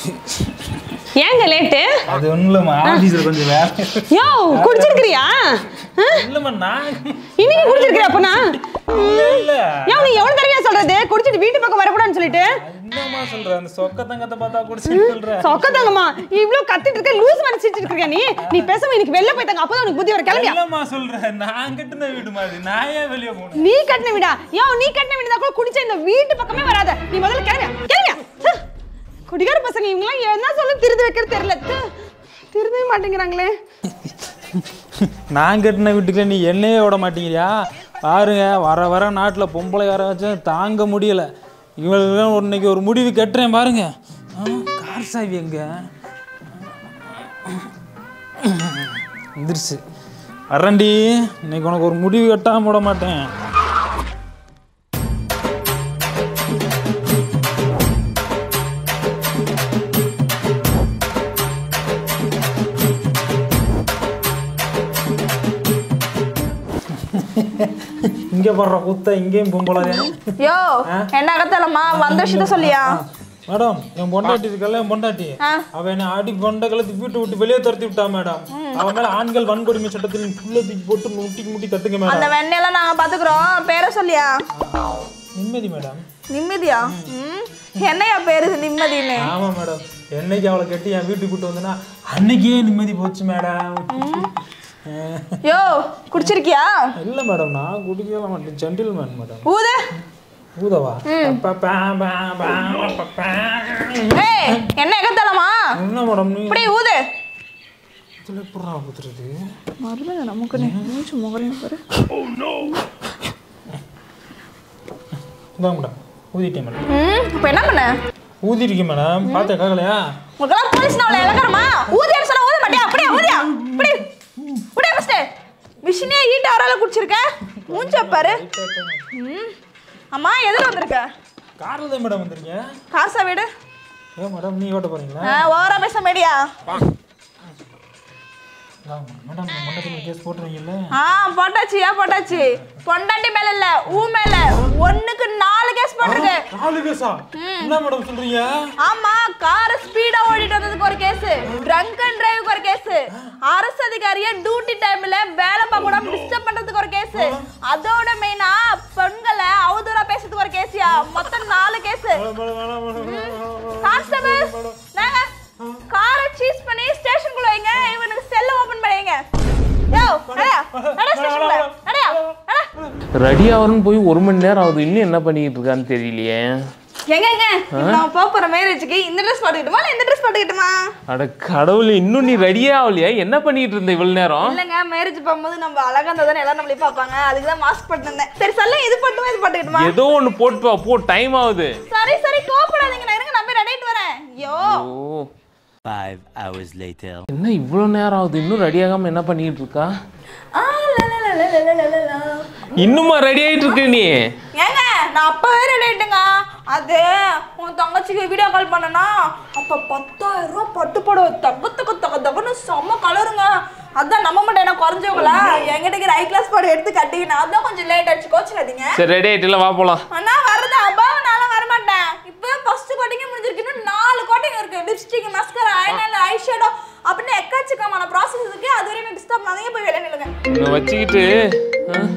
ஏங்க லேட்டு அது ஒன்றும் இல்லைம்மா ஆஃபீஸில் கொஞ்சம் வேலை யோ குடிச்சிருக்கிறியா ஆ? இல்லைம்மா நான் இன்னைக்கு குடிச்சிருக்கியா அப்பனா இல்லை இல்லை ஏன் நீ எவ்வளவு தடவையா சொல்றது குடிச்சிட்டு வீட்டு பக்கம் வரக்கூடாதுன்னு சொல்லிட்டு என்னம்மா சொல்ற அந்த சொக்க தங்கத்தை பார்த்தா குடிச்சு சொல்ற சொக்க தங்கம்மா இவ்ளோ கத்திட்டு இருக்க லூஸ் மாதிரி சிரிச்சிட்டு இருக்கியா நீ நீ பேசாம இன்னைக்கு வெளில போயிட்டாங்க அப்பதான் உனக்கு புத்தி வர கிளம்பியா இல்லம்மா சொல்றேன் நான் கட்டின வீடு மாதிரி நான் ஏன் வெளியே போகணும் நீ கட்டின வீடா யோ நீ கட்டின வீடு கூட குடிச்ச இந்த வீட்டு பக்கமே வராத நீ முதல்ல கிளம்பியா கிளம்பியா ச்சே. குடிகார பசங்க இவங்கலாம் என்ன சொல்ல திருது வைக்கிறது தெரியல ச்சே. திருந்தவே மாட்டேங்கிறாங்களே நான் கட்டின வீட்டுக்குள்ள நீ என்னையே விட மாட்டேங்கிறியா பாருங்க வர வர நாட்டில் பொம்பளை வர வச்சு தாங்க முடியல இவங்களுக்கு இன்னைக்கு ஒரு முடிவு கட்டுறேன் பாருங்க ஆ, கார் சாவி எங்க எந்திரிச்சு வரேன்டி இன்னைக்கு உனக்கு ஒரு முடிவு கட்டாம விட மாட்டேன் இங்க போடுற குத்த இங்கேயும் பொம்பளை யோ என்ன அகத்தலமா வந்த விஷயத்த சொல்லியா மேடம் என் பொண்டாட்டி இருக்கல என் பொண்டாட்டி ஆ. அவ என்ன ஆடி பொண்டை கலத்தி வீட்டு விட்டு வெளியே துரத்தி விட்டா மேடம் அவ மேல ஆண்கள் வன்கொடுமை சட்டத்தில் புள்ள தூக்கி போட்டு முட்டிக்கு முட்டி தட்டுங்க மேடம் அந்த வெண்ணையெல்லாம் நாங்க பாத்துக்கிறோம் பேரை சொல்லியா நிம்மதி மேடம் நிம்மதியா ம் என்னையா பேரு இது நிம்மதின்னு ஆமா மேடம் என்னைக்கு அவளை கட்டி என் வீட்டுக்கு கூட்டு வந்தனா அன்னைக்கே நிம்மதி போச்சு மேடம் யோ குடிச்சிருக்கியா இல்ல மேடம் நான் குடிக்கல மாட்டேன் ஜென்டில்மேன் மேடம் ஊது ஊதவா பா, பா, பா, பா, பா, பா. ஏய் என்ன எகத்தலமா என்ன மேடம் நீ இப்படி ஊது இதுல எப்படிடா ஊத்துறது மருமக நமக்கு மூச்சு முகரையும் பாரு இதான் மேடம் ஊதிட்டேன் மேடம் ம் இப்போ என்ன பண்ண ஊதிருக்கேன் மேடம் பார்த்தேன் கேட்கலையா உங்களுக்கெல்லாம் போலீஸ் நான் இழக்கிறமா ஊதியான்னு சொன்னா ஊத மாட்டியா அப்படியே ஊதியா இப்படி இப்படியே ஃபஸ்ட்டு மிஷினே ஈட்ட வரால குடிச்சிருக்க மூஞ்ச பாரு ம் அம்மா எதில் வந்திருக்க காரில் தான் மேடம் வந்துருக்கீங்க காசா வீடு ஏன் மேடம் நீ ஓட்ட போறீங்களா ஓவரா பேச மாட்டியா மேடம் மண்டபத்தில் கேஸ் போட்டுருவீங்கல்ல ஆ போட்டாச்சு ஏன் போட்டாச்சு பொண்டாட்டி மேல இல்ல ஊ மேல ஒண்ணுக்கு நாலு கேஸ் போட்டிருக்கு நாலு கேஸா என்ன மேடம் சொல்றீங்க ஆமா கார் ஸ்பீடா ஓடிட்டு வந்ததுக்கு ஒரு கேஸ் ட்ரங்க் அண்ட் டிரைவுக்கு ஒரு கேஸ் அரசு அதிகாரிய டியூட்டி டைம்ல வேலை பார்க்க கூடாம டிஸ்டர்ப் பண்றதுக்கு ஒரு கேஸ் அதோட மெயினா பெண்களை அவதூறா பேசுறதுக்கு ஒரு கேஸ்யா மொத்தம் நாலு case madam, madam, madam, madam, madam. Constable நாங்க காரை சீஸ் பண்ணி ஸ்டேஷனுக்குள்ள வைங்க இவனுக்கு செல்ல ஓபன் பண்ணுவீங்க யோ நடயா நட ஸ்டேஷனுக்குள்ள நடயா நட ரெடி ஆகணும்னு போய் ஒரு மணி நேரம் ஆகுது இன்னும் என்ன பண்ணிக்கிட்டு இருக்கான்னு தெரியலையே எங்க எங்க நான் போக போற மேரேஜுக்கு இந்த ட்ரெஸ் போட்டுக்கிட்டுமா இல்ல இந்த ட்ரெஸ் போட்டுக்கிட்டுமா அட கடவுளே இன்னும் நீ ரெடியே ஆகலையா என்ன பண்ணிட்டு இருந்த இவ்வளவு நேரம் இல்லங்க மேரேஜ் போகும்போது நம்ம அழகா இருந்தா தானே எல்லாரும் நம்மளே பார்ப்பாங்க அதுக்கு தான் மாஸ்க் போட்டு இருந்தேன் சரி சொல்ல இது போட்டுமா இது போட்டுக்கிட்டுமா ஏதோ ஒண்ணு போட்டு வா போ டைம் ஆகுது சரி சரி கோவப்படாதீங்க நான் இருங்க நான் போய் ரெடிட்டு வரேன் ஐயோ ஓ Five hours later. என்ன இவ்வளவு நேரம் ஆகுது இன்னும் ரெடி ஆகாம என்ன பண்ணிட்டு இருக்கா ஆ, லா, லா, லா, லா, லா, லா, லா, லா. இன்னுமா ரெடி ஆயிட்டு இருக்க நீ ஏங்க நான் அப்பவே ரெடி ஆயிட்டுங்க அது உன் தங்கச்சிக்கு வீடியோ கால் பண்ணனா அப்ப பத்தாயிரம் ரூபாய் பட்டு புடவை தக்க தக்க தக்க தக்கன்னு செம்ம கலருங்க அதான் நம்ம மட்டும் என்ன குறைஞ்சவங்களா என்கிட்ட இருக்கிற ஹை கிளாஸ் பாடம் எடுத்து கட்டிக்கினேன் அதான் கொஞ்சம் லேட் ஆயிடுச்சு கோச்சுக்காதீங்க சரி ரெடி ஆயிட்டுல வா போலாம் அண்ணா வரது அப்பா நான்லாம் வர மாட்டேன் இப்போ ஃபர்ஸ்ட் கோட்டிங் முடிஞ்சிருக்கு இன்னும் நாலு கோட்டிங் இருக்கு lipstick mascara eyeliner eye shadow அப்படின்னு எக்கச்சக்கமான ப்ராசஸ் இருக்கு அது வரையும் டிஸ்டர்ப் பண்ணாதீங்க போய் வெளியே நில்லுங்க இதை வச்சுக்கிட்டு ஆ?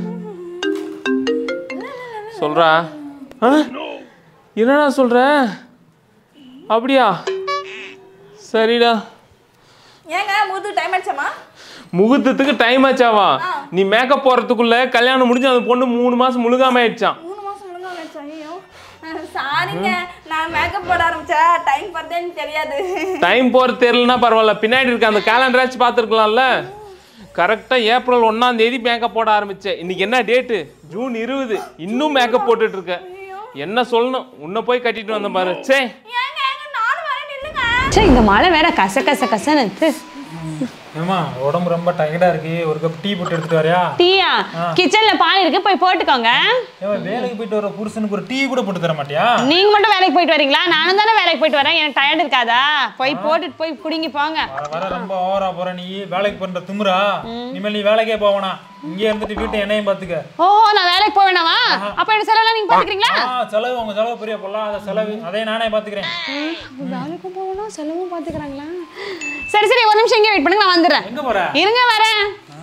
சொல்றா ஆ? என்னடா சொல்ற அப்படியா சரிடா ஏங்க முது டைம் ஆயிடுச்சாமா முகூர்த்தத்துக்கு டைம் ஆச்சாவா நீ மேக்கப் போறதுக்குள்ள கல்யாணம் முடிஞ்சு அந்த பொண்ணு மூணு மாசம் முழுகாம ஆயிடுச்சான் மூணு மாசம் ஒழுங்கா ஆயிடுச்சா ஐயோ சாரிங்க நான் மேக்கப் போட ஆரம்பிச்சா டைம் பார்த்தேன்னு தெரியாது டைம் போறது தெரியலனா பரவாயில்ல பின்னாடி இருக்க அந்த கேலண்டராச்சும் பார்த்துருக்கலாம்ல கரெக்டாக ஏப்ரல் ஒன்னாம் தேதி மேக்கப் போட ஆரம்பிச்சேன் இன்னைக்கு என்ன டேட்டு ஜூன் இருபது இன்னும் மேக்கப் போட்டுட்டு இருக்க என்ன சொல்லணும் உன்னை போய் கட்டிட்டு வந்தேன் பாரு சே ஏங்க ஏங்க நானும் வரேன் நில்லுங்க சே இந்த மழை வேற கச கச கசன்னு இருக்கு. ஏம்மா உடம்பு ரொம்ப டயர்டா இருக்கு ஒரு கப் டீ போட்டு எடுத்துட்டு வரியா டீயா கிச்சன்ல பால் இருக்கு போய் போட்டுக்கோங்க ஏம்மா வேலைக்கு போயிட்டு வர புருஷனுக்கு ஒரு டீ கூட போட்டு தர மாட்டியா நீங்க மட்டும் வேலைக்கு போயிட்டு வரீங்களா நானும் தானே வேலைக்கு போயிட்டு வரேன் எனக்கு டயர்ட் இருக்காதா போய் போட்டுட்டு போய் குடிங்கி போங்க வர வர ரொம்ப ஓவரா போற நீ வேலைக்கு பண்ற திமிரா இனிமேல் நீ வேலைக்கே போவனா இங்கே இருந்துட்டு வீட்டை என்னையும் பார்த்துக்க ஓ நான் வேலைக்கு போக வேணாமா அப்ப எனக்கு செலவெல்லாம் நீங்க பாத்துக்கிறீங்களா ஆ செலவு உங்க செலவு பெரிய பொருளா அதை செலவு அதே நானே பார்த்துக்கிறேன் வேலைக்கும் போகணும் செலவும் பாத்துக்கிறாங்களா சரி சரி ஒரு நிமிஷம் இங்கே வெயிட் பண்ணுங்க நான் வந்துடுறேன் எங்க போற இருங்க வரேன்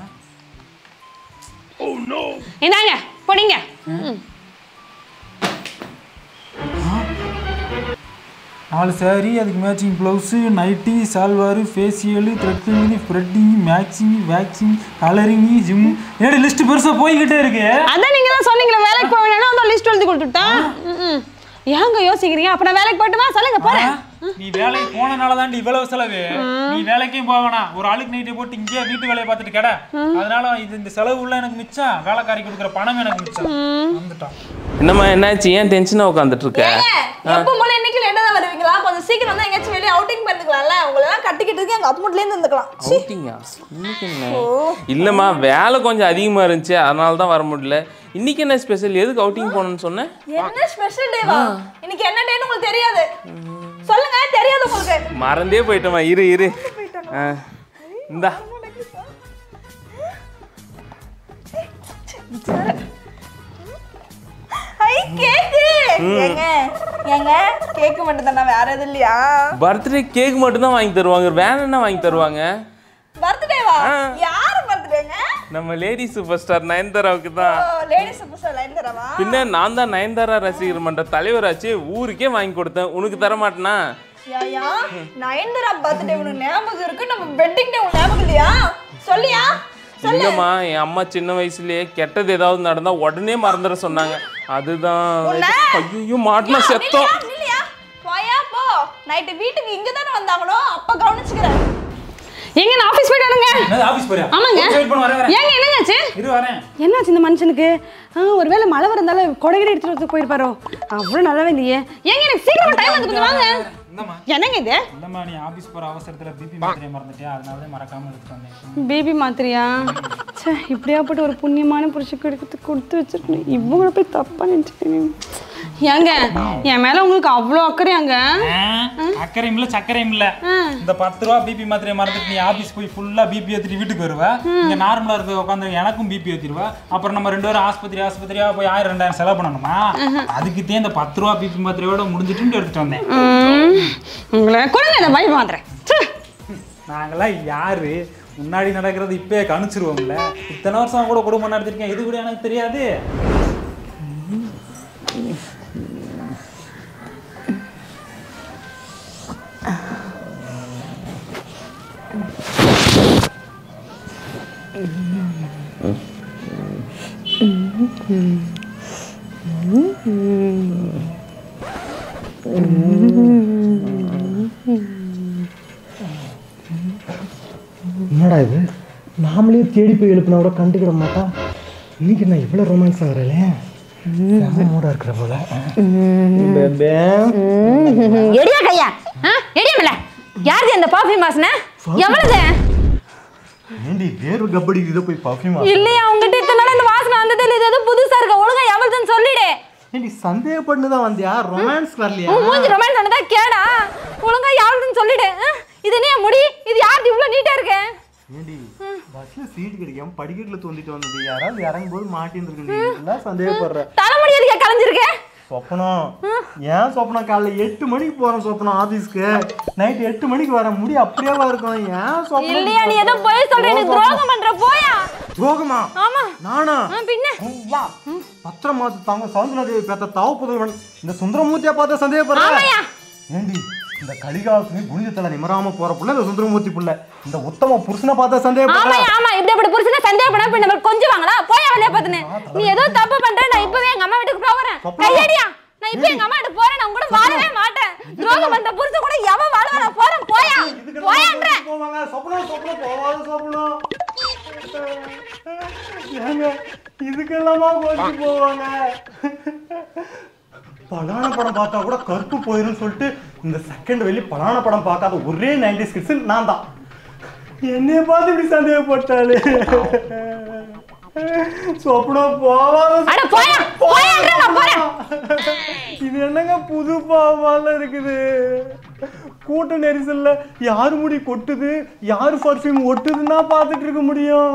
இந்தாங்க போனீங்க நாலு சாரி அதுக்கு matching blouse nightie salwar facial threading spreading maxing waxing colouring gym ஏடி லிஸ்ட் பெருசாக போய்கிட்டே இருக்கு அதான் நீங்க தான் சொன்னீங்களே வேலைக்கு போக வேணாம் அந்த லிஸ்ட் எழுதி கொடுத்துட்டேன் ம்ம். ஏங்க யோசிக்கிறீங்க அப்ப நான் வேலைக்கு போயிட்டுமா சொல்லுங்க போறேன் நீ வேலைக்கு போனனால தாண்டி இவ்வளவு செலவு நீ வேலைக்கும் போக வேணாம் ஒரு ஆளுக்கு நைட்டை போட்டு இங்கேயே வீட்டு வேலையை பார்த்துட்டு கடை அதனால இது இந்த செலவு உள்ள எனக்கு மிச்சம் வேலைக்காரி கொடுக்குற பணம் எனக்கு மிச்சம் வந்துட்டான் என்னம்மா என்னாச்சு ஏன் டென்ஷனாக உட்காந்துட்டு இருக்க எப்போ போல இன்னைக்கு லேட்டா தான் வருவீங்களா கொஞ்சம் சீக்கிரம் வந்து எங்கேயாச்சும் வெளியே அவுட்டிங் பண்ணிக்கலாம்ல உங்களை எல்லாம் கட்டிக்கிட்டு எங்க அப்மூட்ல இருந்து இருந்துக்கலாம் அவுட்டிங்கா இன்னைக்கு என்ன இல்லைம்மா வேலை கொஞ்சம் அதிகமாக இருந்துச்சு அதனால தான் வர முடியல இன்னைக்கு என்ன ஸ்பெஷல் எதுக்கு அவுட்டிங் போகணும்னு சொன்னேன் என்ன ஸ்பெஷல் டேவா இன்னைக்கு என்ன டேன்னு உங்களுக்கு தெரியாது சொல்லுங்க தெரியாது உங்களுக்கு மறந்தே போயிட்டோமா இரு இரு ஆ, இந்தா ஐ கேக்கு ஏங்க ஏங்க கேக்கு மட்டும் தானே வேற எதுவும் இல்லையா பர்த்டே கேக் மட்டும் தான் வாங்கி தருவாங்க வேற என்ன வாங்கி தருவாங்க பர்த்டேவா யாரு பர்த்டேங்க நம்ம லேடி சூப்பர் ஸ்டார் நயன்தாராவுக்கு தான் லேடிஸ் சூப்பர் ஸ்டார் லைன் தரவா பின்ன நான் தான் நயன்தாரா ரசிகர் மன்ற தலைவராச்சு ஊருக்கே வாங்கி கொடுத்தேன் உனக்கு தர மாட்டேனா யாயா நயன்தரா பர்த்டே உனக்கு ஞாபகம் இருக்கு நம்ம வெட்டிங் டே உனக்கு ஞாபகம் இல்லையா சொல்லியா இல்லம்மா என் அம்மா சின்ன வயசுலயே கெட்டது ஏதாவது நடந்தா உடனே மறந்துட சொன்னாங்க அதுதான் ஐயோ மாட்டின செத்தோம் நில்லையா, நில்லையா போயா போ நைட்டு வீட்டுக்கு இங்க தானே வந்தாங்களோ அப்ப கவனிச்சுக்கிறேன் எங்க நான் ஆபீஸ் போயிட்டு வரேங்க என்னது ஆஃபீஸ் போறியா ஆமாங்க வெயிட் பண்ண வரேன் வரேன் ஏங்க என்னங்காச்சு இரு வரேன் என்னாச்சு இந்த மனுஷனுக்கு ஆ, ஒருவேளை மழை வரந்தால கொடைகளை எடுத்துட்டு வரதுக்கு போயிருப்பாரோ அவ்வளவு நல்லாவே இல்லையே ஏங்க எனக்கு சீக்கிரமா டைம் வந்து கொஞ்சம் வாங்க இந்தம்மா என்னங்க இது இல்லம்மா நீ ஆஃபீஸ் போற அவசரத்துல பிபி மாத்திரையை மறந்துட்டியா அதனால தான் மறக்காம எடுத்துட்டு வந்தேன் பேபி மாத்திரையா ச்சே இப்படியாப்பட்ட ஒரு புண்ணியமான புருஷனுக்கு எடுத்து கொடுத்து வச்சிருக்கணும் இவங்கள போய் தப்பா நினைச்சுக்கணும் ஏங்க என் மேல உங்களுக்கு அவ்வளோ அக்கறையாங்க அக்கறையும் இல்ல சக்கரையும் இல்ல இந்த பத்து ரூபா பிபி மாத்திரையை மறந்துட்டு நீ ஆபீஸ் போய் ஃபுல்லா பிபி ஏத்திட்டு வீட்டுக்கு வருவ இங்க நார்மலா இருக்க உட்காந்து எனக்கும் பிபி ஏத்திடுவா அப்புறம் நம்ம ரெண்டு பேரும் ஆஸ்பத்திரி ஆஸ்பத்திரியா போய் ஆயிரம் ரெண்டாயிரம் செலவு பண்ணணுமா அதுக்கு இந்த பத்து ரூபா பிபி மாத்திரையோட முடிஞ்சிட்டு எடுத்துட்டு வந்தேன் ம், உங்களை கொடுங்க இந்த பைப் மாத்திரை ச்சே. நாங்கெல்லாம் யாரு முன்னாடி நடக்கிறது இப்பயே கணிச்சிருவோம்ல இத்தனை வருஷம் கூட குடும்பம் நடத்திருக்கேன் இது கூட எனக்கு தெரியாது என்னடா இது நாமளே தேடி போய் எழுப்பினா கூட கண்டுக்கிட மாட்டா இன்னைக்கு நான் இவ்வளோ ரொமான்ஸ் ஆகிறேனே மூடா இருக்கிற போல பேபே. எடியா கையா ஆ எடியாமல யாருது இந்த பர்ஃப்யூம் வாசனை எவ்வளவு ஏண்டி வேர்வை கப்படி இதை போய் பர்ஃப்யூம் இல்லையா உங்ககிட்ட இத்தனை நாள் இந்த வாசனை வந்தது இல்லை இது எதுவும் புதுசா இருக்கு ஒழுங்கா எவ்வளவுன்னு சொல்லிடு ஏண்டி சந்தேகப்பட்டு தான் வந்தியா ரொமான்ஸ் வரலையா உன் மூஞ்சி ரொமான்ஸ் ஆனதா கேடா ஒழுங்கா எவ்வளவுன்னு சொல்லிடு ஆ, இது என்ன முடி இது யாருது இவ்வளவு நீட்டா இருக்கு ஏண்டி பஸ்ல சீட் கிடைக்காம படிக்கட்டுல தோண்டிட்டு வந்தது யாராவது இறங்கும் போது மாட்டின்னு சந்தேகப்படுற தலைமுடி எதுக்கு கலைஞ்சிருக்கு சொப்பனம் ஏன் சொப்பனம் காலைல எட்டு மணிக்கு போறோம் சொப்பனம் ஆபீஸ்க்கு நைட் எட்டு மணிக்கு வரேன் முடி அப்படியேவா இருக்கும் ஏன் சொப்பனம் இல்லையா நீ ஏதோ போய் சொல்ற எனக்கு துரோகம் பண்ற போயா துரோகமா ஆமா நானா ஆ, பின்ன வா பத்திரம் மாத்து தாங்க சவுந்தரதேவி பேத்த தாவ புதல்வன் இந்த சுந்தரமூர்த்தியா பார்த்த சந்தேகப்படுற ஆமாயா ஏண்டி இந்த கலிகாலத்துக்கு புனிதத்துல நிமராம போற புள்ள இந்த சுந்தரமூர்த்தி புள்ள இந்த உத்தம புருஷனை பார்த்த சந்தேகப்படுற ஆமாயா ஆமா இப்படி அப்படி புருஷனை சந்தேகப்படா பின்ன நம்ம கொஞ்சம் வாங்களா போயா வெளியே பார்த்துன்னு நீ ஏதோ தப்பு பண்ற நான் இப்பவே எங்க அம்மா வீட்டுக்கு போறேன் கையடியா நான் இப்ப எங்க அம்மா வீட்டுக்கு போறேன் நான் கூட வாழவே மாட்டேன் துரோகம் பண்ற புருஷன் கூட எவன் வாழ்வா நான் போறேன் போயா போயான்ற போவாங்க சொப்பனம் சொப்பனம் போவாத சொப்பனம் ஏங்க இதுக்கெல்லாமா கோச்சு போவாங்க பலான படம் பார்த்தா கூட கருப்பு போயிரும்னு சொல்லிட்டு இந்த செகண்ட் வெளி பலான படம் பார்க்காத ஒரே நைன்டி ஸ்கிட்ஸ் நான் தான் என்னைய பார்த்து இப்படி சந்தேகப்பட்டாளே சொப்பனா போவாத அட போயா போயான்ற நான் போறேன் இது என்னங்க புது பாவால இருக்குது கூட்ட நெரிசல்ல யார் முடி கொட்டுது யார் பர்ஃப்யூம் ஒட்டுதுன்னா பார்த்துட்டு இருக்க முடியும்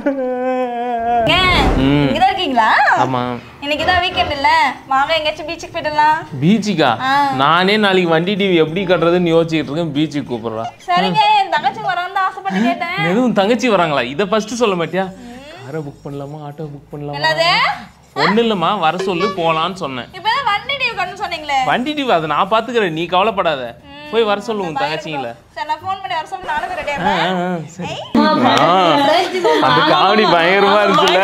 ம். இங்கதான் இருக்கீங்களா ஆமா இன்னைக்கு தான் வீக்கெண்ட் இல்ல வாங்க எங்கேயாச்சும் பீச்சுக்கு போயிடலாம் பீச்சுக்கா நானே நாளைக்கு வண்டி டிவி எப்படி கட்டுறதுன்னு யோசிச்சுட்டு இருக்கேன் பீச்சுக்கு கூப்பிடுறா சரிங்க என் தங்கச்சி வரணும்னு ஆசைப்பட்டு கேட்டேன் எதுவும் தங்கச்சி வராங்களா இதை ஃபர்ஸ்ட் சொல்ல மாட்டியா காரை புக் பண்ணலாமா ஆட்டோ புக் பண்ணலாமா என்னது ஒன்றும் இல்லைம்மா வர சொல்லு போலான்னு சொன்னேன் இப்பதான் வண்டி டிவி கட்டணும் சொன்னீங்களே வண்டி டிவி அதை நான் பார்த்துக்கிறேன் நீ கவலைப்படாத போய் வர சொல்லு உன் தங்கச்சிங்கள சரி நான் ஃபோன் பண்ணி வர சொல்லி நானும் ரெடியா ஆ, ஆ, ஆ, சரி ஆ, அந்த காமெடி பயங்கரமா இருந்துச்சுல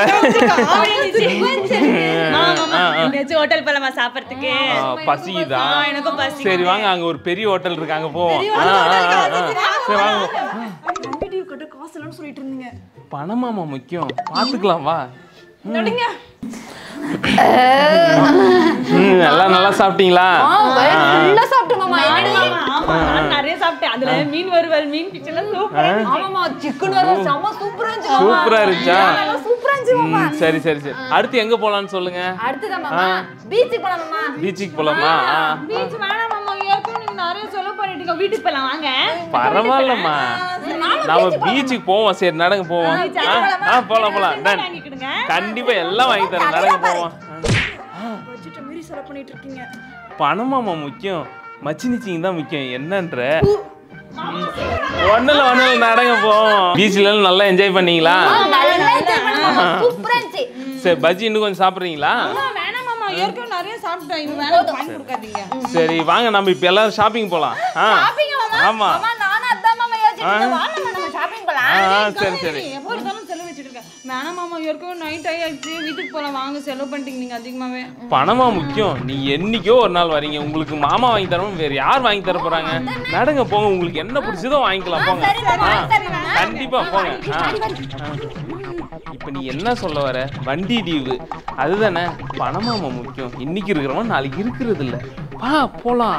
எங்கேயாச்சும் ஹோட்டல் போலாமா சாப்பிட்றதுக்கு ஆ, பசிக்குதா எனக்கும் பசி சரி வாங்க அங்க ஒரு பெரிய ஹோட்டல் இருக்கு அங்க போவோம் ஆ, ஆ, ஆ, ஆ. சரி வாங்க வண்டி டிவி கட்ட காசு இல்லைன்னு சொல்லிட்டு இருந்தீங்க பணமாமா முக்கியம் பாத்துக்கலாம் வா நடுங்க ம், எல்லாம் நல்லா சாப்பிட்டீங்களா ஃபுல்லா சாப்பிட்டுங்கம்மா ஆமா நான் நிறைய சாப்பிட்டேன் அதுல மீன் வறுவல் மீன் கிச்சன்ல சூப்பர் ஆமாமா சிக்கன் வர செம்ம சூப்பரா இருந்துச்சு சூப்பரா இருந்துச்சா சூப்பரா இருந்துச்சு ம், சரி சரி சரி அடுத்து எங்க போலாம்னு சொல்லுங்க அடுத்ததான் மாமா பீச்சுக்கு போலாமா பீச்சுக்கு போலாமா ஆ. பீச் வேணாம் மாமா ஏற்கனவே நீங்க நிறைய செலவு பண்ணிட்டீங்க வீட்டுக்கு போலாம் வாங்க பரவாயில்லம்மா நம்ம பீச்சுக்கு போவோம் சரி நடங்க போவோம் ஆ, ஆ போலாம் போலாம் டன் வாங்கிக்கிடுங்க கண்டிப்பா எல்லாம் வாங்கி தரேன் நடங்க போவோம் பட்ஜெட்டை மீறி செலவு பண்ணிட்டு இருக்கீங்க பணமாமா முக்கியம் மச்சினிச்சிங்க தான் முக்கியம் என்னன்ற ஒண்ணுல ஒண்ணுல நடங்க போவோம் பீச்ல நல்லா என்ஜாய் பண்ணீங்களா நல்லா enjoy பண்ணோம். சூப்பரா இருந்துச்சு சரி பஜ்ஜி இன்னும் கொஞ்சம் சாப்பிட்றீங்களா வேணாம் மாமா ஏற்கனவே நிறைய சாப்பிட்டேன் இது வேணாம் வாங்கி கொடுக்காதீங்க சரி வாங்க நம்ம இப்ப எல்லாரும் ஷாப்பிங் போலாம் ஆ ஆமா மாமா நானும் அதான் மாமா யோசிச்சுட்டு வாங்க நம்ம ஷாப்பிங் போலாம் ஆ ஆ, சரி சரி எப்போ இருந்தாலும் செலவு வச்சுட்டு இருக்கேன் வேணாம் மாமா ஏற்கனவே நைட் ஆயிடுச்சு வீட்டுக்கு போலாம் வாங்க செலவு பண்ணிட்டீங்க நீங்க அதிகமாவே பணமா முக்கியம் நீ என்னைக்கோ ஒரு நாள் வரீங்க உங்களுக்கு மாமா வாங்கி தரணும் வேற யார் வாங்கி தர போறாங்க நடங்க போங்க உங்களுக்கு என்ன பிடிச்சதோ வாங்கிக்கலாம் போங்க ஆ, கண்டிப்பா போங்க ஆ, ஆ. இப்ப நீ என்ன சொல்ல வர வண்டி டியூவு அதுதானே பணமாமா முக்கியம் இன்னைக்கு இருக்கிறவன் நாளைக்கு இருக்கிறது இல்ல வா போலாம்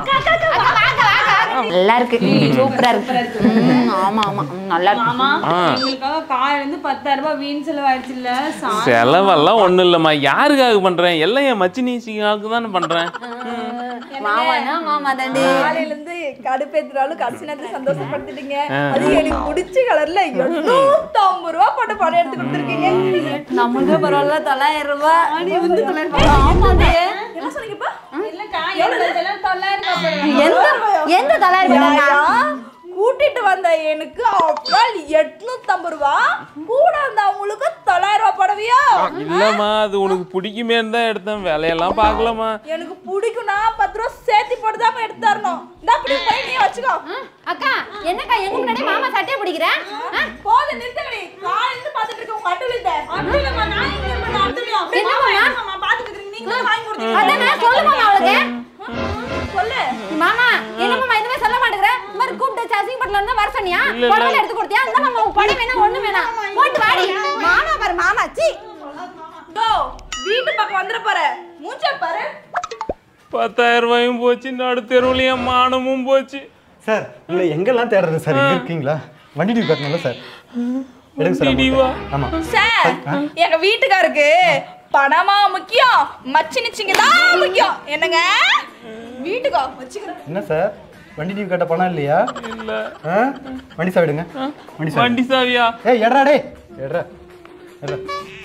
நல்லா இருக்கு சூப்பரா இருக்கு ம், ஆமா ஆமா ம், நல்லா இருக்கு மாமா ஆ. எங்களுக்காக காலையில இருந்து பத்தாயிரம் ரூபாய் வீண் செலவாயிடுச்சு இல்ல செலவெல்லாம் ஒண்ணும் இல்லம்மா யாருக்காக பண்றேன் எல்லாம் என் மச்சினிசிக்காக தானே பண்றேன் மாமானா மாமா தாண்டி காலையில இருந்து கடுப்பேத்துறாலும் கடைசி நேரத்துல சந்தோஷப்படுத்திட்டீங்க அது எனக்கு பிடிச்ச கலர்ல எண்ணூத்தம்பது ரூபா போட்டு படம் எடுத்து கொடுத்துருக்கீங்க நம்மளுக்கு பரவாயில்ல தொள்ளாயிரம் ரூபாய் ஆமாங்க என்ன சொன்னீங்கப்பா இல்லக்கா எல்லாம் தொள்ளாயிரம் ரூபாய் எந்த எந்த தொள்ளாயிரம் ரூபாய் நான் கூட்டிட்டு வந்த எனக்கு அப்புறம் எட்நூத்தம்பது ரூபா கூட வந்த அவங்களுக்கு தொள்ளாயிரம் ரூபாய் படவியா இல்லம்மா அது உனக்கு பிடிக்குமேன்னு தான் எடுத்தேன் விலையெல்லாம் பார்க்கலாமா எனக்கு பிடிக்கும்னா பத்து ரூபா சேர்த்து போட்டு தான் எடுத்து தரணும் இந்த அப்படி போய் நீ வச்சுக்கோ அக்கா என்னக்கா எங்க முன்னாடி மாமா சட்டையை பிடிக்கிறேன் போதும் நிறுத்தடி காலையில இருந்து பாத்துட்டு இருக்க உங்க அட்டுலிட்ட அட்டுலமா நான் எங்க இருப்பேன் அட்டுலியா என்ன மாமா? மாமா பாத்துட்டு இருக்கீங்க நீங்க தான் வாங்கி கொடுத்தீங்க அதானே சொல்லு மாமா அவளுக்கு சொல்லு மாமா என்ன மாமா எதுவுமே சொல்ல மாட்டேங்கிற இந்த மாதிரி கூப்பிட்டு சசிங் பட்ல இருந்தா வர சொன்னியா இல்ல, இல்ல. புடவை எடுத்து கொடுத்தியா இந்த மாமா உன் படம் வேணா ஒண்ணு வேணாம் போட்டு வாடி மாமா பாரு மாமா சி கோ வீட்டு பக்கம் வந்துட போற மூஞ்ச பாரு பத்தாயிரம் ரூபாயும் போச்சு நடு தெருவுல என் மானமும் போச்சு சார் இல்லை எங்கெல்லாம் தேடுறது சார் இங்கே இருக்கீங்களா வண்டி டியூ கட்டணும்ல சார் எடுங்க சார் டியூவா? ஆமாம் சார் எங்க வீட்டுக்காருக்கு பணமா முக்கியம் மச்சினிச்சிங்க தான் முக்கியம் என்னங்க வீட்டுக்கா வச்சுக்கிறேன் என்ன சார் வண்டி டியூ கட்ட பணம் இல்லையா இல்ல ஆ வண்டி சாவிடுங்க வண்டி சாவி வண்டி சாவியா ஏய் எட்ரா டே எட்ரா எட்ரா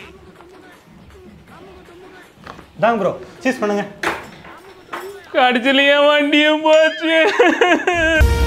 தாங்க ப்ரோ சீஸ் பண்ணுங்க கடிச்சலையே வண்டியும் போச்சு